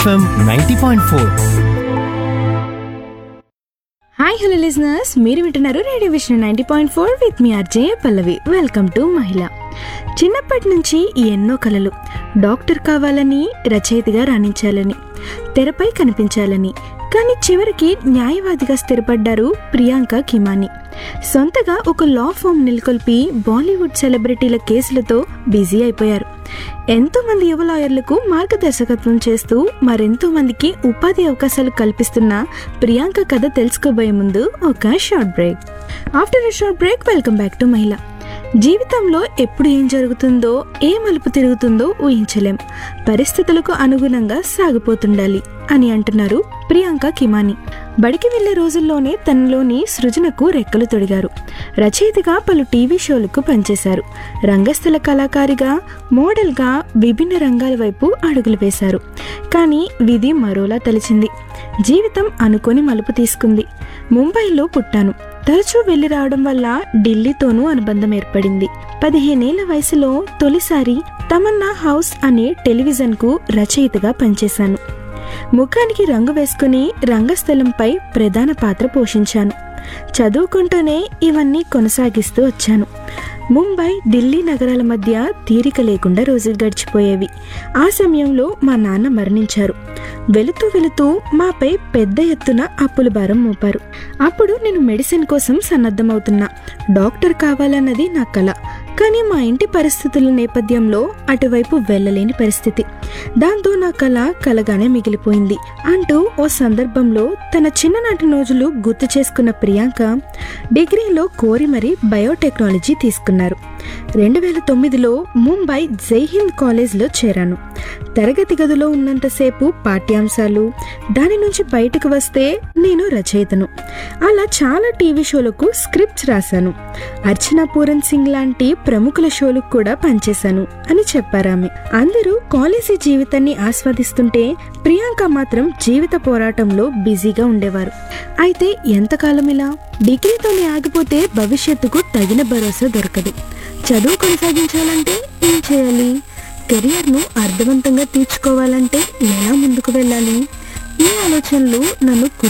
FM ninety point four hi hello listeners మీరు వింటున్నారు radio vision ninety point four with మీ RJ Pallavi welcome to మహిళ చిన్నప్పటి నుంచి ఎన్నో కలలు డాక్టర్ కావాలని రచయితగా రాణించాలని తెరపై కనిపించాలని కానీ చివరికి న్యాయవాదిగా స్థిరపడ్డారు ప్రియాంక కిమాని సొంతగా ఒక లా ఫామ్ నెలకొల్పి బాలీవుడ్ సెలబ్రిటీల కేసులతో బిజీ అయిపోయారు ఎంతో మంది యువ లాయర్లకు మార్గదర్శకత్వం చేస్తూ మరెంతో మందికి ఉపాధి అవకాశాలు కల్పిస్తున్న ప్రియాంక కథ తెలుసుకోబోయే ముందు ఒక short break after a short break welcome back to మహిళ జీవితంలో ఎప్పుడు ఏం జరుగుతుందో ఏ మలుపు తిరుగుతుందో ఊహించలేం పరిస్థితులకు అనుగుణంగా సాగిపోతుండాలి అని అంటున్నారు ప్రియాంక కిమాని బడికి వెళ్లే రోజుల్లోనే తనలోని సృజనకు రెక్కలు తొడిగారు రచయితగా పలు టీవీ షోలకు పనిచేశారు రంగస్థల కళాకారిగా మోడల్గా విభిన్న రంగాల వైపు అడుగులు వేశారు కానీ విధి మరోలా తలిచింది జీవితం అనుకొని మలుపు తీసుకుంది ముంబైలో పుట్టాను తరచూ వెళ్లి రావడం వల్ల ఢిల్లీతోనూ అనుబంధం ఏర్పడింది పదిహేనేళ్ల వయసులో తొలిసారి తమన్నా హౌస్ అనే టెలివిజన్కు రచయితగా పనిచేశాను ముఖానికి రంగు వేసుకుని రంగస్థలంపై ప్రధాన పాత్ర పోషించాను చదువుకుంటూనే ఇవన్నీ కొనసాగిస్తూ వచ్చాను ముంబై ఢిల్లీ నగరాల మధ్య తీరిక లేకుండా రోజులు గడిచిపోయేవి ఆ సమయంలో మా నాన్న మరణించారు వెళుతూ వెళుతూ మాపై పెద్ద ఎత్తున అప్పుల భారం మోపారు అప్పుడు నేను మెడిసిన్ కోసం సన్నద్ధమవుతున్నా డాక్టర్ కావాలన్నది నా కల కానీ మా ఇంటి పరిస్థితుల నేపథ్యంలో అటువైపు వెళ్ళలేని పరిస్థితి దాంతో నా కళ కలగానే మిగిలిపోయింది అంటూ ఓ సందర్భంలో తన చిన్ననాటి రోజులు గుర్తు చేసుకున్న ప్రియాంక డిగ్రీలో కోరి మరీ బయోటెక్నాలజీ తీసుకున్నారు రెండు వేల తొమ్మిదిలో ముంబై జైహింద్ కాలేజ్లో చేరాను తరగతి గదిలో ఉన్నంతసేపు పాఠ్యాంశాలు దాని నుంచి బయటకు వస్తే నేను రచయితను అలా చాలా టీవీ షోలకు స్క్రిప్ట్స్ రాశాను అర్చనా పూరన్ సింగ్ లాంటి ప్రముఖుల షోలకు కూడా పనిచేశాను అని చెప్పారామె అందరూ కాలేజీ జీవితాన్ని ఆస్వాదిస్తుంటే ప్రియాంక మాత్రం జీవిత పోరాటంలో బిజీగా ఉండేవారు అయితే ఎంతకాలం ఇలా డిగ్రీతోనే ఆగిపోతే భవిష్యత్తుకు తగిన భరోసా దొరకదు చదువు కొనసాగించాలంటే ఏం చేయాలి కెరియర్ను అర్థవంతంగా తీర్చుకోవాలంటే ఎలా ముందుకు వెళ్ళాలి ఈ ఆలోచనలు నన్ను